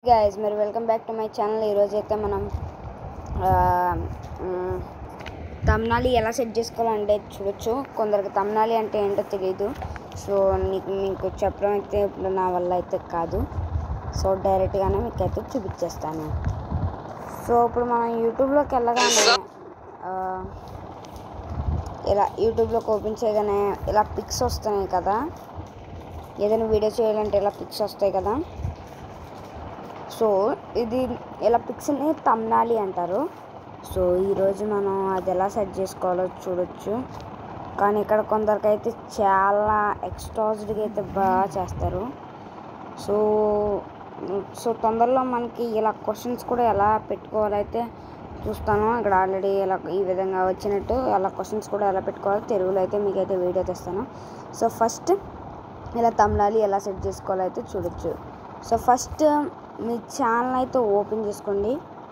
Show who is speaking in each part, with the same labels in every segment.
Speaker 1: Guys మరి welcome back to my channel ఈరోజు అయితే మనం తమ్నాలి ఎలా సెట్ చేసుకోవాలంటే చూడొచ్చు కొందరికి తమ్నాలి అంటే ఏంటో తెలియదు సో నీకు మీకు చెప్పడం అయితే ఇప్పుడు నా వల్ల అయితే కాదు సో డైరెక్ట్గానే మీకు అయితే చూపించేస్తాను సో ఇప్పుడు మనం యూట్యూబ్లోకి వెళ్ళగానే ఆ, ఇలా యూట్యూబ్లోకి ఓపెన్ చేయగానే ఇలా పిక్స్ వస్తున్నాయి కదా ఏదైనా వీడియో చేయాలంటే ఇలా పిక్స్ వస్తాయి కదా సో ఇది ఇలా పిక్స్ని తమ్నాలి అంటారు సో ఈరోజు మనం అది ఎలా సెట్ చేసుకోవాలో చూడొచ్చు కానీ ఇక్కడ కొందరికైతే చాలా ఎక్స్ట్రాజ్డ్గా అయితే బాగా చేస్తారు సో సో తొందరలో మనకి ఇలా క్వశ్చన్స్ కూడా ఎలా పెట్టుకోవాలైతే చూస్తాను ఇక్కడ ఆల్రెడీ ఇలా ఈ విధంగా వచ్చినట్టు అలా క్వశ్చన్స్ కూడా ఎలా పెట్టుకోవాలో తెలుగులో అయితే మీకైతే వీడియో తెస్తాను సో ఫస్ట్ ఇలా తమిళాలి ఎలా సెట్ చేసుకోవాలో అయితే చూడొచ్చు సో ఫస్ట్ మీ ఛానల్ అయితే ఓపెన్ చేసుకోండి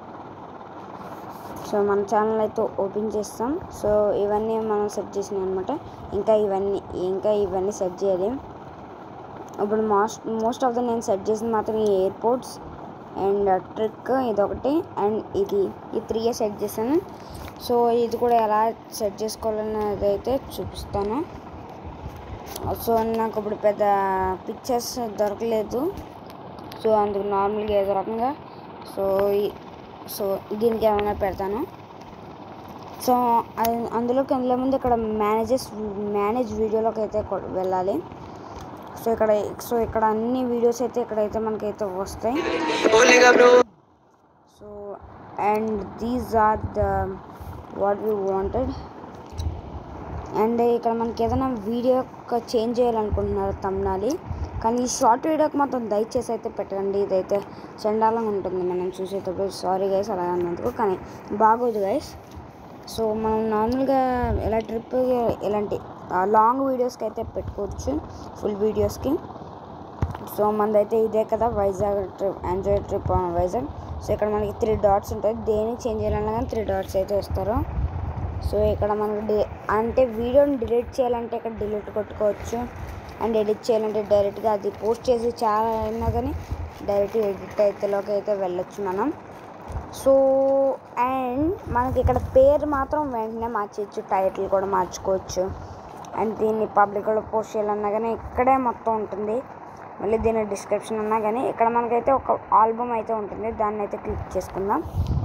Speaker 1: సో మన ఛానల్ అయితే ఓపెన్ చేస్తాం సో ఇవన్నీ మనం సెట్ చేసినాయి అనమాట ఇంకా ఇవన్నీ ఇంకా ఇవన్నీ సెట్ చేయాలి ఇప్పుడు మోస్ట్ మోస్ట్ ఆఫ్ ద నేను సెట్ చేసింది మాత్రం ఈ ఎయిర్పోర్ట్స్ అండ్ ట్రిక్ ఇదొకటి అండ్ ఇది ఈ త్రీ సెట్ చేశాను సో ఇది కూడా ఎలా సెట్ చేసుకోవాలనేది అయితే చూపిస్తాను సో నాకు ఇప్పుడు పెద్ద పిక్చర్స్ దొరకలేదు సో అందుకు నార్మల్గా ఏదో రకంగా సో ఈ- సో దీనికి ఏమైనా పెడతాను సో అది- అందులోకి వెళ్ళే ముందు ఇక్కడ మేనేజెస్ మేనేజ్ వీడియోలోకి అయితే కొ- వెళ్ళాలి సో ఇక్కడ సో ఇక్కడ అన్ని వీడియోస్ అయితే ఇక్కడైతే మనకైతే వస్తాయి
Speaker 2: बोलेगा bro
Speaker 1: so and these are the what we wanted and ఇక్కడ మనకి ఏదైనా వీడియో చేంజ్ చేయాలనుకుంటున్నారు తమ్నాలి కానీ ఈ షార్ట్ వీడియోకి మాత్రం దయచేసి అయితే పెట్టండి ఇదైతే చండాలంగా ఉంటుంది మనం చూసేటప్పుడు సారీ గైస్ అలా అన్నందుకు కానీ బాగోదు గైస్ సో మనం నార్మల్గా ఇలా ట్రిప్ ఇలాంటి లాంగ్ వీడియోస్కి అయితే పెట్టుకోవచ్చు ఫుల్ వీడియోస్కి సో మనదైతే ఇదే కదా Vizag trip enjoy trip on Vizag so ఇక్కడ మనకి త్రీ డాట్స్ ఉంటాయి దేనికి చేంజ్ చేయాలన్నా కానీ త్రీ డాట్స్ అయితే ఇస్తారు సో ఇక్కడ మనకి డి అంటే వీడియోని డిలీట్ చేయాలంటే ఇక్కడ డిలీట్ కొట్టుకోవచ్చు అండ్ ఎడిట్ చేయాలంటే డైరెక్ట్గా అది పోస్ట్ చేసి చాలా అయినా కానీ డైరెక్ట్ ఎడిట్ అయితేలోకి అయితే వెళ్ళొచ్చు మనం సో అండ్ మనకి ఇక్కడ పేరు మాత్రం వెంటనే మార్చేయచ్చు టైటిల్ కూడా మార్చుకోవచ్చు అండ్ దీన్ని పబ్లిక్లో పోస్ట్ చేయాలన్నా కానీ ఇక్కడే మొత్తం ఉంటుంది మళ్ళీ దీని డిస్క్రిప్షన్ ఉన్నా కానీ ఇక్కడ మనకైతే ఒక ఆల్బమ్ అయితే ఉంటుంది దాన్ని అయితే క్లిక్ చేసుకుందాం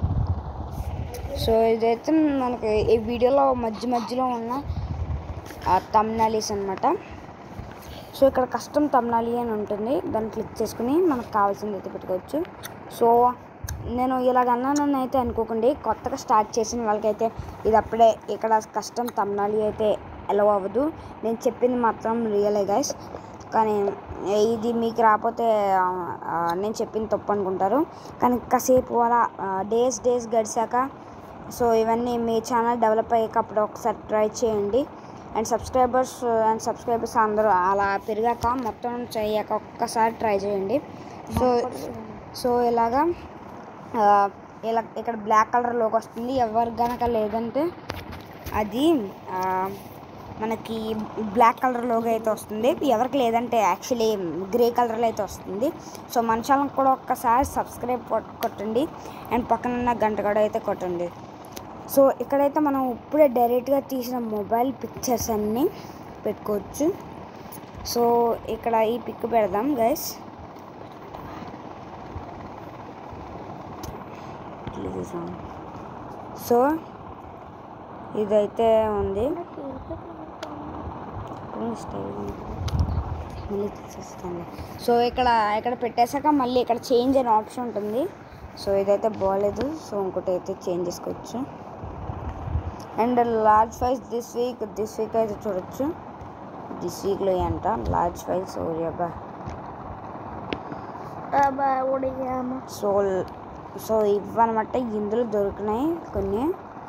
Speaker 1: సో ఇదైతే మనకి ఈ వీడియోలో మధ్య మధ్యలో ఉన్న తమ్నాలీస్ అనమాట సో ఇక్కడ కస్టమ్ తమ్నాలి అని ఉంటుంది దాన్ని క్లిక్ చేసుకుని మనకు కావాల్సింది అయితే పెట్టుకోవచ్చు సో నేను ఇలాగ అన్నానని అయితే అనుకోకండి కొత్తగా స్టార్ట్ చేసిన వాళ్ళకైతే ఇది అప్పుడే ఇక్కడ కస్టమ్ తమ్నాలి అయితే ఎలా అవ్వదు నేను చెప్పింది మాత్రం రియలే గైస్ కానీ ఇది మీకు రాకపోతే ఆ, ఆ, నేను చెప్పింది తప్పు అనుకుంటారు కానీ కాసేపు అలా డేస్ డేస్ గడిచాక సో ఇవన్నీ మీ ఛానల్ డెవలప్ అయ్యాక అప్పుడు ఒకసారి ట్రై చేయండి అండ్ సబ్స్క్రైబర్స్ అండ్ సబ్స్క్రైబర్స్ అందరూ అలా పెరిగాక మొత్తం చేయక ఒక్కసారి ట్రై చేయండి సో సో ఇలాగా ఆ, ఇలా ఇక్కడ బ్లాక్ కలర్ లోకి వస్తుంది ఎవరు గనక లేదంటే అది ఆ, మనకి బ్లాక్ కలర్ లోగో అయితే వస్తుంది ఎవరికి లేదంటే యాక్చువల్లీ గ్రే కలర్లో అయితే వస్తుంది సో మన ఛానల్ కూడా ఒక్కసారి సబ్స్క్రైబ్ కొట్- కొట్టండి అండ్ పక్కన ఉన్న గంట కూడా అయితే కొట్టండి సో ఇక్కడైతే మనం ఇప్పుడే డైరెక్ట్గా తీసిన మొబైల్ పిక్చర్స్ అన్నీ పెట్టుకోవచ్చు సో ఇక్కడ ఈ పిక్ పెడదాం గైస్ సో ఇదైతే ఉంది మళ్ళీ తీసేస్తాను సో ఇక్కడ ఇక్కడ పెట్టేశాక మళ్ళీ ఇక్కడ చేంజ్ అనే ఆప్షన్ ఉంటుంది సో ఇదైతే బాగాలేదు సో ఇంకోటి అయితే చేంజ్ చేసుకోవచ్చు and large files this week this week అయితే చూడొచ్చు దిస్ వీక్లో ఏంట లార్జ్ ఫైల్స్ ఓరియబ్బా సో సో ఇవన్నమాట ఇందులో దొరికినాయి కొన్ని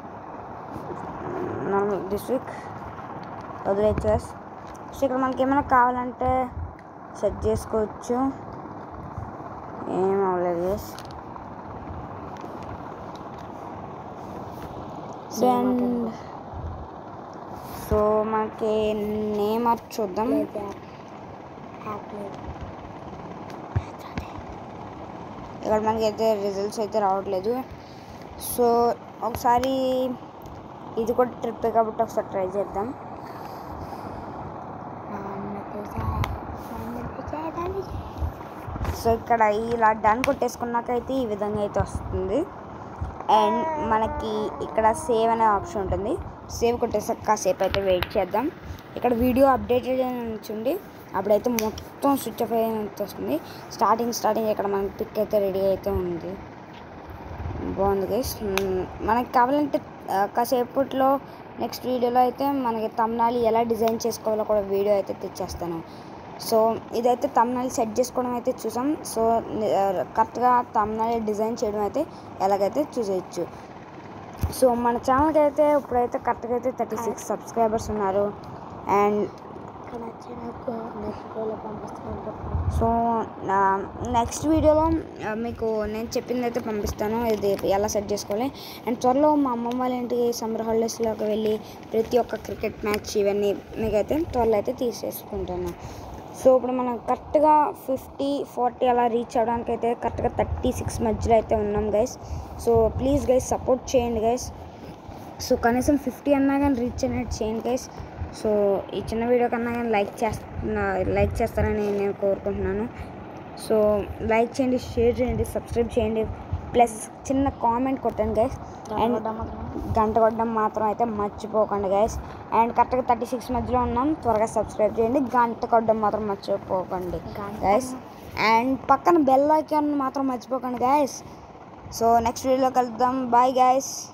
Speaker 1: నార్మల్ దిస్ వీక్ వదిలేచ్చు సో ఇక్కడ మనకి ఏమైనా కావాలంటే సెట్ చేసుకోవచ్చు ఏం అవ్వలేదు guys. అండ్ సో మనకి నేమ్ అది చూద్దాం ఇక్కడ మనకి అయితే రిజల్ట్స్ అయితే రావట్లేదు సో ఒకసారి ఇది కూడా ట్రిప్ కాబట్టి ఒకసారి ట్రై చేద్దాం సో ఇక్కడ ఇలా డన్ కొట్టేసుకున్నాకైతే ఈ విధంగా అయితే వస్తుంది అండ్ మనకి ఇక్కడ సేవ్ అనే ఆప్షన్ ఉంటుంది సేవ్ కొట్టేసాక కాసేపు అయితే వెయిట్ చేద్దాం ఇక్కడ వీడియో అప్డేటెడ్ అని ఉంచండి అప్పుడైతే మొత్తం స్విచ్ ఆఫ్ అయితే వస్తుంది స్టార్టింగ్ స్టార్టింగ్ ఇక్కడ మనకి పిక్ అయితే రెడీ అయితే ఉంది బాగుంది గైస్ మనకి కావాలంటే ఆ, కాసేపట్లో నెక్స్ట్ వీడియోలో అయితే మనకి తమ్నాలి ఎలా డిజైన్ చేసుకోవాలో కూడా వీడియో అయితే తెచ్చేస్తాను సో ఇదైతే తమ్నాలి సెట్ చేసుకోవడం అయితే చూసాం సో కరెక్ట్గా తమ్నాలి డిజైన్ చేయడం అయితే ఎలాగైతే చూసేయచ్చు సో మన ఛానల్కి అయితే ఇప్పుడైతే కరెక్ట్గా అయితే థర్టీ సిక్స్ సబ్స్క్రైబర్స్ ఉన్నారు అండ్ సో నెక్స్ట్ వీడియోలో ఆ, మీకు నేను చెప్పింది అయితే పంపిస్తాను ఇది ఎలా సెట్ చేసుకోవాలి అండ్ త్వరలో మా అమ్మమ్మ వాళ్ళ ఇంటికి సమ్మర్ హాలిడేస్లోకి వెళ్ళి ప్రతి ఒక్క క్రికెట్ మ్యాచ్ ఇవన్నీ మీకైతే త్వరలో అయితే తీసేసుకుంటాను సో ఇప్పుడు మనం కరెక్ట్గా ఫిఫ్టీ ఫార్టీ అలా రీచ్ అవ్వడానికి అయితే కరెక్ట్గా థర్టీ సిక్స్ మధ్యలో అయితే ఉన్నాం guys so please guys support చేయండి గైస్ సో కనీసం ఫిఫ్టీ అన్నా కానీ రీచ్ అనేది చేయండి గైస్ సో ఈ చిన్న వీడియో కన్నా కానీ లైక్ చేస్తున్నా లైక్ చేస్తారని నేను కోరుకుంటున్నాను సో లైక్ చేయండి షేర్ చేయండి సబ్స్క్రైబ్ చేయండి ప్లస్ చిన్న కామెంట్ కొట్టండి గైస్ అండ్ గంట కొట్టడం మాత్రం అయితే మర్చిపోకండి గైస్ అండ్ కరెక్ట్గా థర్టీ సిక్స్ మధ్యలో ఉన్నాం త్వరగా సబ్స్క్రైబ్ చేయండి గంట కొట్టడం మాత్రం మర్చిపోకండి గైస్ అండ్ పక్కన బెల్ ఐకాన్ మాత్రం మర్చిపోకండి గైస్ సో నెక్స్ట్ వీడియోలో కలుద్దాం బాయ్ గైస్